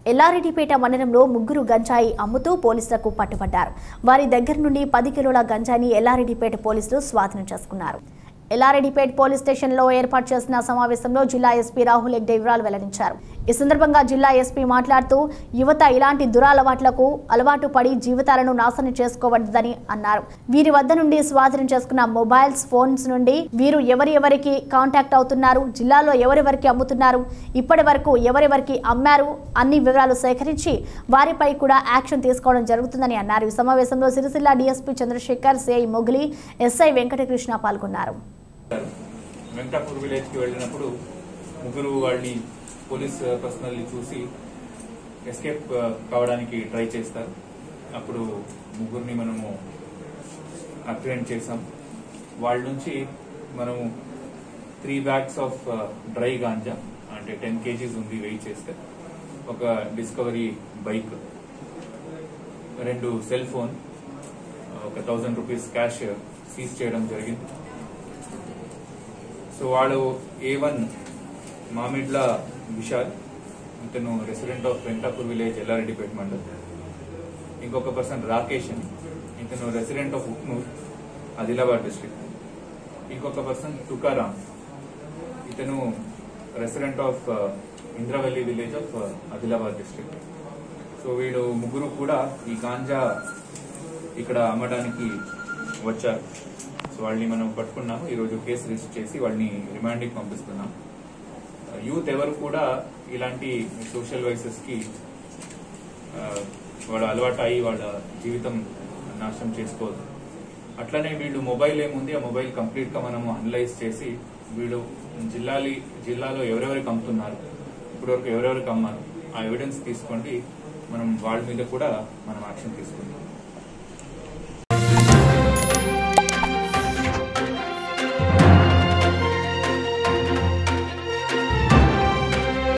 ఎల్లారెడ్డిపేట మండలంలో ముగ్గురు గంజాయి అమ్ముతూ పోలీసులకు పట్టుబడ్డారు వారి దగ్గర నుండి పది కిలోల గంజాయిని ఎల్లారెడ్డిపేట పోలీసులు స్వాధీనం చేసుకున్నారు ఎల్లారెడ్డిపేట్ పోలీస్ స్టేషన్లో ఏర్పాటు చేసిన సమావేశంలో జిల్లా ఎస్పీ రాహుల్ హెగ్డే వివరాలు వెల్లడించారు ఈ సందర్భంగా జిల్లా ఎస్పీ మాట్లాడుతూ యువత ఇలాంటి దురలవాట్లకు అలవాటు పడి జీవితాలను నాశనం చేసుకోవద్దని అన్నారు వీరి వద్ద నుండి స్వాధీనం చేసుకున్న మొబైల్స్ ఫోన్స్ నుండి వీరు ఎవరి ఎవరికి కాంటాక్ట్ అవుతున్నారు జిల్లాలో ఎవరెవరికి అమ్ముతున్నారు ఇప్పటి వరకు ఎవరెవరికి అమ్మారు అన్ని వివరాలు సేకరించి వారిపై కూడా యాక్షన్ తీసుకోవడం జరుగుతుందని అన్నారు ఈ సమావేశంలో Sircilla DSP Chandrashekar CI Mogili SI Venkatakrishna పాల్గొన్నారు వెంకటాపూర్ విలేజ్ కి వెళ్ళినప్పుడు ముగ్గురు వాళ్ళని పోలీస్ పర్సనల్ చూసి ఎస్కేప్ కావడానికి ట్రై చేస్తారు అప్పుడు ముగ్గురిని మనము అప్రిహెండ్ చేసాం వాళ్ళ నుంచి మనము three bags of dry ganja అంటే టెన్ కేజీస్ ఉంది వెయిట్ చేస్తే ఒక డిస్కవరీ బైక్ రెండు సెల్ ఫోన్ ఒక థౌజండ్ రూపీస్ క్యాష్ సీజ్ చేయడం జరిగింది సో వాడు ఏ వన్ మామిడ్ల విశాల్ ఇతను resident of Venkatapur village Yellareddypet mandal ఇంకొక పర్సన్ రాకేష్ అని ఇతను resident of Uknoor Adilabad district ఇంకొక పర్సన్ తుకారాం ఇతను resident of Indravelli village of Adilabad district so వీళ్ళు ముగ్గురు కూడా ఈ గాంజా ఇక్కడ అమ్మడానికి వచ్చారు సో వాళ్ళని మనం పట్టుకున్నాము ఈరోజు కేసు రిజిస్టర్ చేసి వాళ్ళని రిమాండ్కి పంపిస్తున్నాం యూత్ ఎవరు కూడా ఇలాంటి సోషల్ వైసెస్ కి ఆ, వాళ్ళ అలవాటు అయ్యి వాళ్ళ జీవితం నాశనం చేసుకోవద్దు అట్లనే వీళ్ళు మొబైల్ ఏముంది ఆ మొబైల్ కంప్లీట్ గా మనము అనలైజ్ చేసి వీళ్ళు జిల్లాలి జిల్లాలో ఎవరెవరికి అమ్ముతున్నారు ఇప్పటివరకు ఎవరెవరికి అమ్మారు ఆ ఎవిడెన్స్ తీసుకోండి మనం వాళ్ళ మీద కూడా మనం యాక్షన్ తీసుకుంటాం